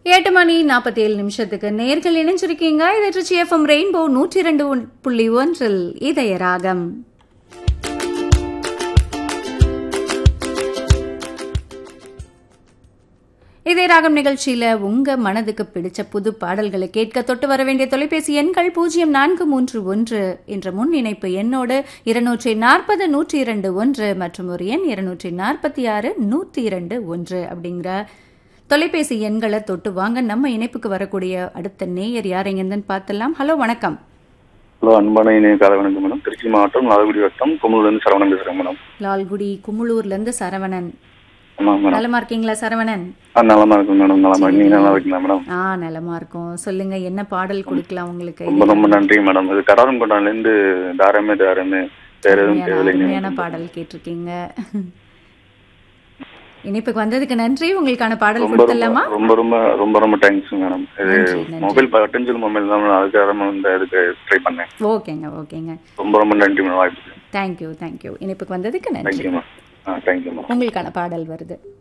எட்டு மணி நாற்பத்தி ஏழு நிமிஷத்துக்கு நேர்கள் இணைஞ்சிருக்கீங்க இது ட்ரிச்சி எஃப்எம் ரெயின்போ நூற்றி இரண்டு புள்ளி ஒன்றில் இதய ராகம் இதே ராகம் நிகழ்ச்சியில உங்க மனதுக்கு பிடிச்ச புது பாடல்களை கேட்க தொட்டு வர வேண்டிய தொலைபேசி எண்கள் பூஜ்ஜியம் நான்கு மூன்று ஒன்று என்ற முன் இணைப்பு எண்ணோடு இருநூற்றி நாற்பது நூற்றி இரண்டு ஒன்று மற்றும் ஒரு எண் இருநூற்றி நாற்பத்தி ஆறு நூற்றி இரண்டு ஒன்று அப்படிங்கிற தொலைபேசி எண்களை தொட்டு வாங்க நம்ம இணைப்புக்கு வரக்கூடிய அடுத்த நேயர் யார் எங்கேருந்துன்னு பார்த்தலாம் ஹலோ வணக்கம் ஹலோ அன்பான இணைய காலை வணக்கம் மேடம் திருச்சி மாவட்டம் லால்குடி வட்டம் குமுலேருந்து சரவணன் பேசுறேன் மேடம் லால்குடி குமுளூர்ல இருந்து சரவணன் ஆமாம் மேடம் நலமா இருக்கீங்களா சரவணன் ஆ நலமா இருக்கும் மேடம் நலமா நீங்க நல்லா இருக்கீங்களா மேடம் ஆ நலமா இருக்கும் சொல்லுங்க என்ன பாடல் கொடுக்கலாம் உங்களுக்கு ரொம்ப ரொம்ப நன்றி மேடம் இது கடாரம் கொண்டான்லேருந்து தாரமே தாரமே வேற எதுவும் அருமையான தேவையில்லை அருமையான பாடல் கேட்டிருக்கீங்க இனிப்புக்கு வந்ததுக்கு நன்றி உங்களுக்கான பாடல் ரொம்ப ரொம்ப கொடுத்துடலாமா ரொம்ப ரொம்ப ரொம்ப ரொம்ப தேங்க்ஸ் மேடம் இது நன்றி, நன்றி. மொபைல் பட்டஞ்சல் மொபைல் தான் மேடம் அதுக்காக தான் இந்த இதுக்கு ட்ரை பண்ணேன் ஓகேங்க ஓகேங்க ரொம்ப ரொம்ப நன்றி மேடம் வாய்ப்புக்கு தேங்க்யூ தேங்க்யூ இனிப்புக்கு வந்ததுக்கு நன்றி தேங்க்யூ மேம் ஆ தேங்க்யூ மேம் உங்களுக்கான பாடல் வருது